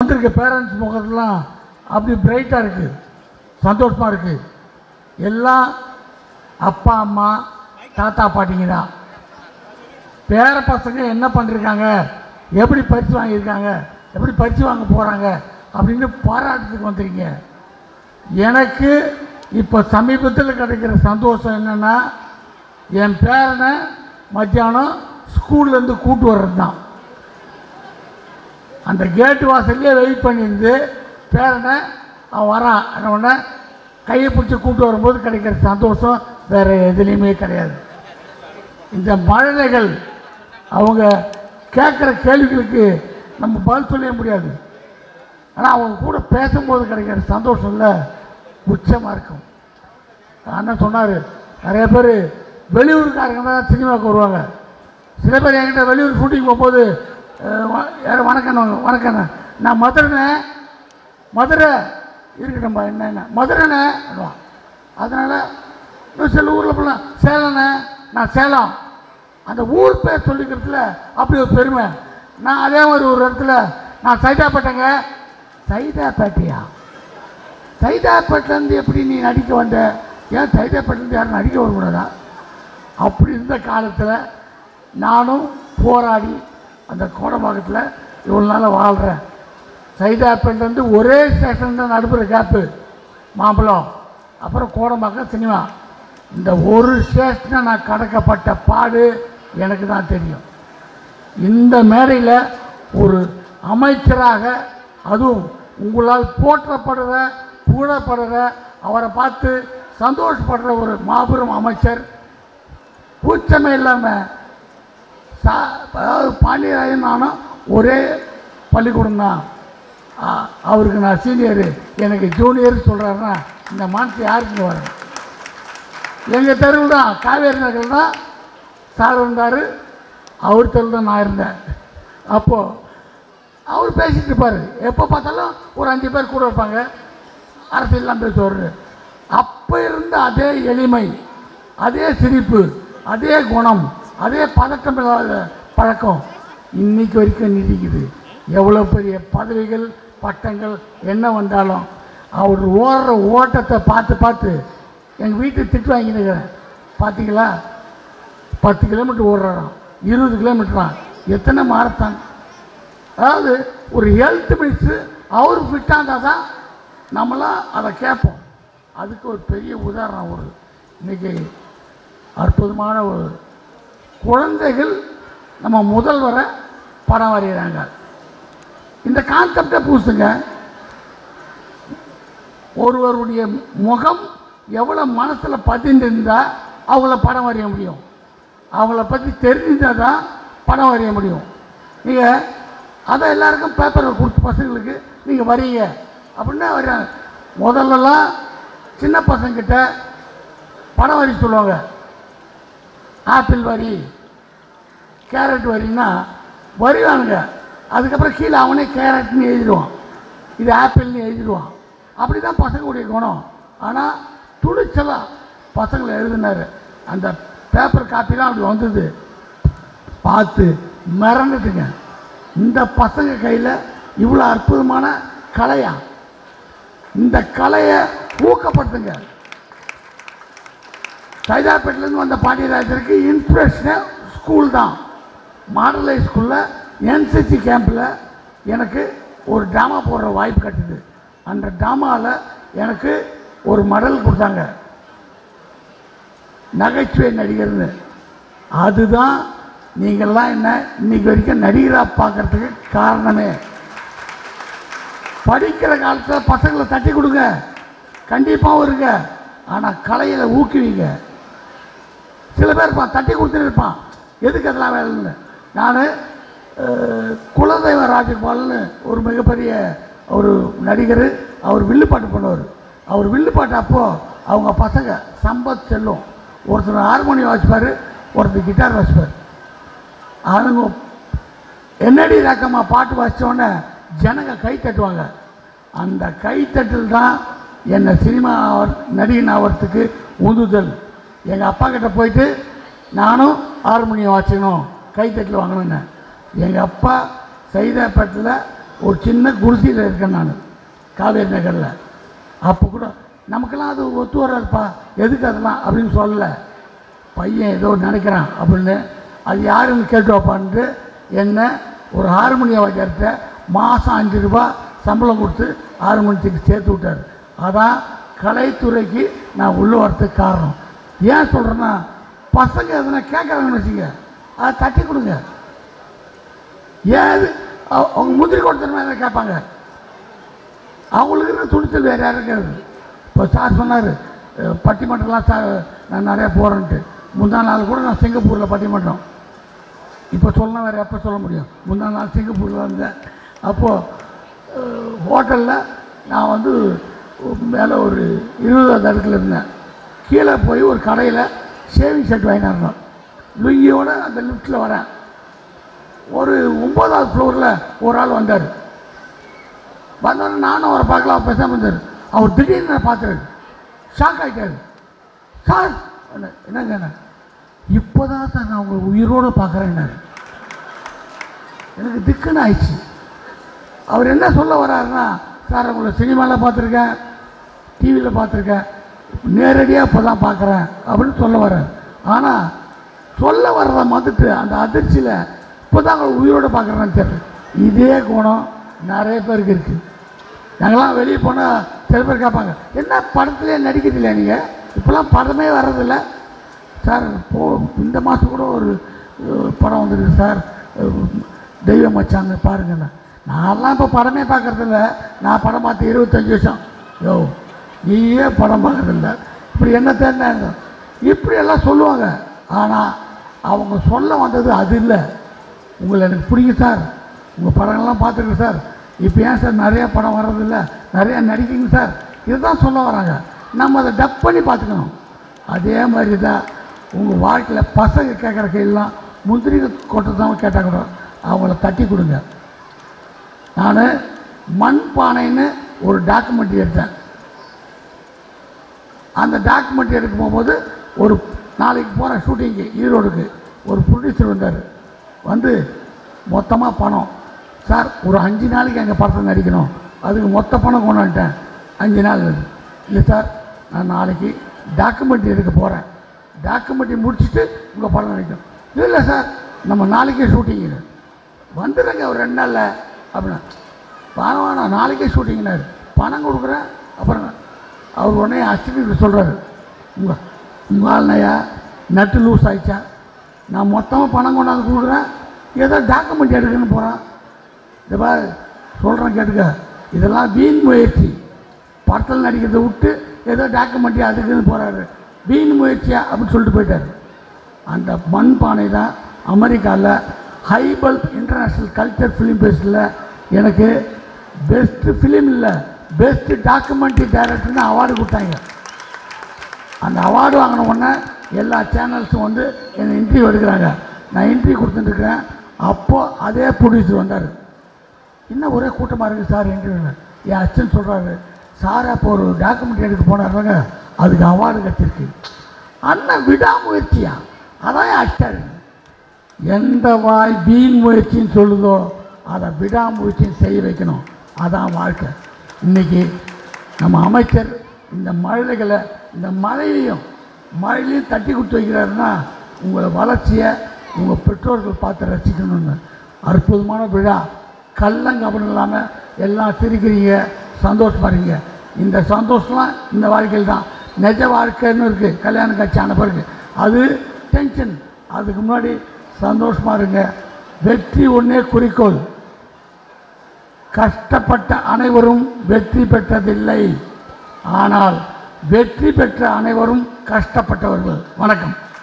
வந்திருக்க பேரண்ட்ஸ் முகத்துலாம் அப்படி பிரைட்டாக இருக்குது சந்தோஷமாக இருக்குது எல்லாம் அப்பா அம்மா தாத்தா பாட்டிங்க தான் பேர பசங்க என்ன பண்ணிருக்காங்க எப்படி பரிசு வாங்கியிருக்காங்க எப்படி பரிசு வாங்க போகிறாங்க அப்படின்னு பாராட்டுறதுக்கு வந்திருக்கீங்க எனக்கு இப்போ சமீபத்தில் கிடைக்கிற சந்தோஷம் என்னென்னா என் பேரனை மத்தியானம் ஸ்கூல்லேருந்து கூட்டு வர்றது தான் அந்த கேட்டு வாசல்லே வெயிட் பண்ணியிருந்து பேரனை அவன் வரான் என்ன உடனே கையை பிடிச்சி கூட்டு வரும்போது கிடைக்கிற சந்தோஷம் வேறு எதுலேயுமே கிடையாது இந்த மழலைகள் அவங்க கேட்குற கேள்விகளுக்கு நம்ம பதில் சொல்ல முடியாது ஆனால் அவங்க கூட பேசும்போது கிடைக்கிற சந்தோஷம் இல்லை உச்சமாக இருக்கும் அண்ணன் சொன்னார் நிறைய பேர் வெளியூருக்காரங்க தான் சினிமாவுக்கு வருவாங்க சில பேர் என்கிட்ட வெளியூர் ஷூட்டிங் போகும்போது அஹ், வ- யாரும் வணக்கம் வணக்கண்ணே நான் மதுரைண்ணே மதுரை இருக்கட்டும்பா என்னென்ன மதுரைண்ணே அப்படிவான். அதனால் இன்னும் சில ஊரில் போகலாம் சேலண்ணே நான் சேலம் அந்த ஊர் பேர் சொல்லிக்கிறதுல அப்படி ஒரு பெருமை நான் அதே மாதிரி ஒரு இடத்துல நான் சைதாப்பேட்டைங்க சைதாப்பேட்டையா சைதாப்பேட்டிலேருந்து எப்படி நீ நடிக்க வந்த ஏன் சைதாப்பேட்டிலேருந்து யாரும் நடிக்க வரக்கூடாதா அப்படி இருந்த காலத்தில் நானும் போராடி அந்த கோடம்பாக்கத்தில் இவ்வளோ நாளாக வாழ்கிறேன் சைதாப்பேட்டிலேருந்து ஒரே ஸ்டேஷன் தான் நடுப்புற கேப்பு மாம்பழம் அப்புறம் கோடம்பாக்கம் சினிமா இந்த ஒரு ஸ்டேஷனை நான் கடக்கப்பட்ட பாடு எனக்கு தான் தெரியும் இந்த மேடையில் ஒரு அமைச்சராக அதுவும் உங்களால் போற்றப்படுற புகழப்படுற அவரை பார்த்து சந்தோஷப்படுற ஒரு மாபெரும் அமைச்சர் கூச்சமே இல்லாமல் சா அதாவது பாண்டியராயன் நானும் ஒரே பள்ளிக்கூடம் தான் ஆ, அவருக்கு நான் சீனியரு எனக்கு ஜூனியர் சொல்கிறாருன்னா இந்த மனசு யாருக்கு வரும் எங்கள் தெருவில் தான் காவேரி நகரில் தான் சார் இருந்தார் அவர் தெருவில் தான் நான் இருந்தேன் அப்போது அவர் பேசிட்டு இருப்பார் எப்போ பார்த்தாலும் ஒரு அஞ்சு பேர் கூட இருப்பாங்க அரசியல்லாம் பேசுவார் அப்போ இருந்த அதே எளிமை அதே சிரிப்பு அதே குணம் அதே பதட்டம் இல்லாத பழக்கம் இன்னைக்கு வரைக்கும் நீடிக்குது எவ்வளோ பெரிய பதவிகள் பட்டங்கள் என்ன வந்தாலும் அவர் ஓடுற ஓட்டத்தை பார்த்து பார்த்து எங்கள் வீட்டுக்கு திட்டு வாங்கினுக்கிறேன் பார்த்தீங்களா பத்து கிலோமீட்டர் ஓடுறாராம் இருபது கிலோமீட்டரான் எத்தனை மாரத்தான் அதாவது ஒரு ஹெல்த் மினிஸ்டர் அவர் ஃபிட்டாக இருந்தால் தான் நம்மளாம் அதை கேட்போம் அதுக்கு ஒரு பெரிய உதாரணம் ஒரு இன்னைக்கு அற்புதமான ஒரு குழந்தைகள் நம்ம முதல்வரை படம் வரைகிறாங்க இந்த கான்செப்டை பூசுங்க ஒருவருடைய முகம் எவ்வளோ மனசில் பதிந்திருந்தா அவங்கள படம் வரைய முடியும் அவங்கள பற்றி தெரிஞ்சிருந்தால் தான் படம் வரைய முடியும் நீங்கள் அதை எல்லாருக்கும் பேப்பரில் கொடுத்து பசங்களுக்கு நீங்கள் வரீங்க அப்படின்னா வரையாங்க முதல்லலாம் சின்ன பசங்கிட்ட படம் வரி சொல்லுவாங்க ஆப்பிள் வரி கேரட் வரின்னா வரிவானுங்க அதுக்கப்புறம் கீழே அவனே கேரட்னு எழுதிடுவான் இது ஆப்பிள்னு எழுதிடுவான் அப்படி தான் பசங்களுடைய குணம் ஆனால் துணிச்சலாக பசங்களை எழுதினார் அந்த பேப்பர் காப்பிலாம் அப்படி வந்தது பார்த்து மிரண்டுட்டுங்க இந்த பசங்க கையில் இவ்வளோ அற்புதமான கலையா இந்த கலையை ஊக்கப்படுத்துங்க சைதாப்பேட்டிலேருந்து வந்த பாண்டியராஜருக்கு இன்ஸ்பிரேஷனே ஸ்கூல் தான் மாடல் ஹை ஸ்கூலில் என்சிசி கேம்பில் எனக்கு ஒரு ட்ராமா போடுற வாய்ப்பு கிடைச்சிது அந்த ட்ராமாவில் எனக்கு ஒரு மெடல் கொடுத்தாங்க நகைச்சுவை நடிகர்னு அதுதான் நீங்கள்லாம் என்ன இன்னைக்கு வரைக்கும் நடிகராக பார்க்கறதுக்கு காரணமே படிக்கிற காலத்தில் பசங்களை தட்டி கொடுங்க கண்டிப்பாகவும் இருங்க ஆனால் கலையில் ஊக்குவிங்க சில பேர் இருப்பான் தட்டி கொடுத்துட்டு இருப்பான் எதுக்கு அதெல்லாம் வேலைன்னு நான் குலதெய்வ ராஜகோபால்னு ஒரு மிகப்பெரிய ஒரு நடிகர் அவர் வில்லுப்பாட்டு பண்ணுவார் அவர் வில்லுப்பாட்டு அப்போது அவங்க பசங்க சம்பத் செல்லும் ஒருத்தர் ஹார்மோனியம் வாசிப்பார் ஒருத்தர் கிட்டார் வாசிப்பார் அவங்க என்னடி ரக்கமா பாட்டு வாசிச்ச உடனே ஜனங்க கை தட்டுவாங்க அந்த கைத்தட்டல் தான் என்னை சினிமா ஆவர்- நடிகன் ஆகிறதுக்கு உந்துதல் எங்கள் அப்பா கிட்ட போயிட்டு நானும் ஹார்மோனியம் வாசிக்கணும் கைத்தட்டல் வாங்கணும்னு எங்கள் அப்பா சைதாப்பேட்டில் ஒரு சின்ன குடிசையில் இருக்கேன் நான் காவேரி நகரில் அப்போ கூட நமக்கெல்லாம் அது ஒத்து வராதுப்பா எதுக்கு அதெல்லாம் அப்படின்னு சொல்லலை பையன் ஏதோ நினைக்கிறான் அப்படின்னு அது யாருன்னு கேட்டு வைப்பான்ட்டு என்ன ஒரு ஹார்மோனிய வாத்தியார்கிட்ட மாதம் அஞ்சு ரூபா சம்பளம் கொடுத்து ஹார்மோனியத்துக்கு சேர்த்து விட்டார் அதான் கலைத்துறைக்கு நான் உள்ள வரதுக்கு காரணம் ஏன் சொல்கிறேன்னா பசங்க எதனா கேட்குறாங்கன்னு வச்சுங்க அதை தட்டி கொடுங்க ஏன் அது அவ- அவங்க முந்திரி கொடுத்துருமா எதை கேட்பாங்க அவங்களுக்கு இருக்கிற துணிச்சல் வேறு யாரும் இருக்காது இப்போ சார் சொன்னார் பட்டிமன்றம்லாம் சார் நான் நிறையா போகிறேன்ட்டு முந்தா நாள் கூட நான் சிங்கப்பூரில் பட்டிமன்றம் இப்போ சொல்லலாம் வேறு எப்போ சொல்ல முடியும் முந்தா நாள் சிங்கப்பூரில் வந்தேன் அப்போது ஹோட்டலில் நான் வந்து மேலே ஒரு இருபதாவது இடத்துல இருந்தேன் கீழே போய் ஒரு கடையில் ஷேவிங் செட் வாங்கினாருந்தோம் லுங்கியோட அந்த லிஃப்ட்டில் வரேன் ஒரு ஒம்பதாவது ஃப்ளோரில் ஒரு ஆள் வந்தார் வந்தோடனே நானும் அவரை பார்க்கலாம் பேசாமல் இருந்தார் அவர் திடீர்னு நான் பார்த்தாரு ஷாக் ஆகிட்டாரு சார் என்ன- என்னங்க என்ன இப்போ தான் சார் நான் உங்களை உயிரோடு பார்க்குறேன்னாரு எனக்கு திக்குன்னு ஆயிடுச்சு அவர் என்ன சொல்ல வர்றாருன்னா சார் உங்களை சினிமாவில் பார்த்துருக்கேன் டிவியில் பார்த்துருக்கேன் நேரடியாக இப்போ தான் பார்க்குறேன் அப்படின்னு சொல்ல வர்றார் ஆனால் சொல்ல வர்றத மறந்துட்டு அந்த அதிர்ச்சியில் இப்போ தான் உங்களை உயிரோடு பார்க்குறேன்னு தெரியல இதே குணம் நிறைய பேருக்கு இருக்குது நாங்களாம் வெளியே போனால் சில பேர் கேட்பாங்க என்ன படத்துலேயே நடிக்கிறதில்ல நீங்கள் இப்போலாம் படமே வர்றதில்ல சார் போ இந்த மாதம் கூட ஒரு அஹ், படம் வந்துருக்கு சார் அஹ், தெய்வ மச்சாங்க பாருங்கண்ணா நான்லாம் இப்போ படமே பார்க்கறதில்ல நான் படம் பார்த்து இருபத்தஞ்சி வருஷம் யோ நீயே படம் பார்க்கறதில்ல இப்படி என்ன தேடினாங்க இப்படி எல்லாம் சொல்லுவாங்க ஆனால் அவங்க சொல்ல வந்தது அது இல்லை உங்களை எனக்கு பிடிக்கும் சார் உங்கள் படங்கள்லாம் பார்த்துருக்கேன் சார் இப்போ ஏன் சார் நிறைய படம் வர்றதில்ல நிறையா நடிக்கிங்க சார் இதுதான் சொல்ல வராங்க நம்ம அதை டப் பண்ணி பார்த்துக்கணும் அதே மாதிரி தான் உங்கள் வாழ்க்கையில் பசங்க கேட்குற கையெல்லாம் முந்திரி கொட்டை தான் கேட்டால் கூட அவங்கள தட்டி கொடுங்க நான் மண் பானைன்னு ஒரு டாக்குமெண்ட்ரி எடுத்தேன் அந்த டாக்குமெண்ட்ரி எடுக்க போகும்போது ஒரு நாளைக்கு போகிறேன் ஷூட்டிங்கு ஈரோடுக்கு ஒரு ப்ரொடியூசர் வந்தார் வந்து மொத்தமாக பணம் சார் ஒரு அஞ்சு நாளைக்கு எங்கள் படத்தில் நடிக்கணும் அதுக்கு மொத்த பணம் கொண்டு வந்துட்டேன் அஞ்சு நாள் இல்லை சார் நான் நாளைக்கு டாக்குமெண்ட்ரி எடுக்க போகிறேன் டாக்குமெண்ட்ரி முடிச்சுட்டு உங்கள் படம் நடிக்கணும் இல்லை சார் நம்ம நாளைக்கே ஷூட்டிங்கு வந்துடுங்க ஒரு ரெண்டு நாளில் அப்படின்னா வாங்க வேணாம் நாளைக்கே ஷூட்டிங்னாரு பணம் கொடுக்குறேன் அப்புறம் அவர் உடனே அசிஸ்டன்ட் சொல்கிறாரு உங்கள் உங்கள் ஆள்னையா நட்டு லூஸ் ஆயிடுச்சா நான் மொத்தமாக பணம் கொண்டாந்து கொடுக்குறேன் ஏதோ டாக்குமெண்ட் எடுக்கணும்னு போகிறான் இந்த பாரு சொல்கிறேன் கேட்டுக்க இதெல்லாம் வீண் முயற்சி படத்தில் நடிக்கிறதை விட்டு ஏதோ டாக்குமெண்ட்ரி அதுக்குன்னு போகிறாரு வீண் முயற்சியா அப்படின்னு சொல்லிட்டு போயிட்டாரு அந்த மண் பானை தான் அமெரிக்காவில் ஹைபல்ப் இன்டர்நேஷ்னல் கல்ச்சர் ஃபிலிம் ஃபெஸ்டில் எனக்கு பெஸ்ட்டு ஃபிலிம் இல்லை பெஸ்ட்டு டாக்குமெண்ட்ரி டைரக்டர்னு அவார்டு கொடுத்தாங்க அந்த அவார்டு வாங்கின உடனே எல்லா சேனல்ஸும் வந்து என்னை இன்டர்வியூ எடுக்கிறாங்க நான் இன்டர்வியூ கொடுத்துட்டுருக்கிறேன் அப்போது அதே ப்ரொடியூசர் வந்தார் இன்னும் ஒரே கூட்டமாக இருக்குது சார் இன்டர்வியூவில் என் அச்சன் சொல்கிறாரு சார் அப்போ ஒரு டாக்குமெண்ட்ரி எடுக்க போனாருங்க அதுக்கு அவார்டு கிடச்சிருக்கு அண்ணன் விடாமுயற்சியா அதான் என் அச்சாரு எந்த வாய் வீண் முயற்சின்னு சொல்லுதோ அதை விடாமுயற்சின்னு செய்ய வைக்கணும் அதான் வாழ்க்கை இன்னைக்கு நம்ம அமைச்சர் இந்த மழைகளை இந்த மழையிலையும் மழையிலையும் தட்டி கொடுத்து வைக்கிறாருன்னா உங்களை வளர்ச்சியை உங்கள் பெற்றோர்கள் பார்த்து ரசிக்கணும்னு அற்புதமான விழா கள்ளங்கபடம் இல்லாமல் எல்லாம் சிரிக்கிறீங்க சந்தோஷமா இருக்கீங்க இந்த சந்தோஷம்லாம் இந்த வாழ்க்கையில் தான் நிஜ வாழ்க்கைன்னு இருக்குது கல்யாண காட்சி ஆன பிறகு அது டென்ஷன் அதுக்கு முன்னாடி சந்தோஷமா இருங்க வெற்றி ஒன்றே குறிக்கோள் கஷ்டப்பட்ட அனைவரும் வெற்றி பெற்றதில்லை ஆனால் வெற்றி பெற்ற அனைவரும் கஷ்டப்பட்டவர்கள் வணக்கம்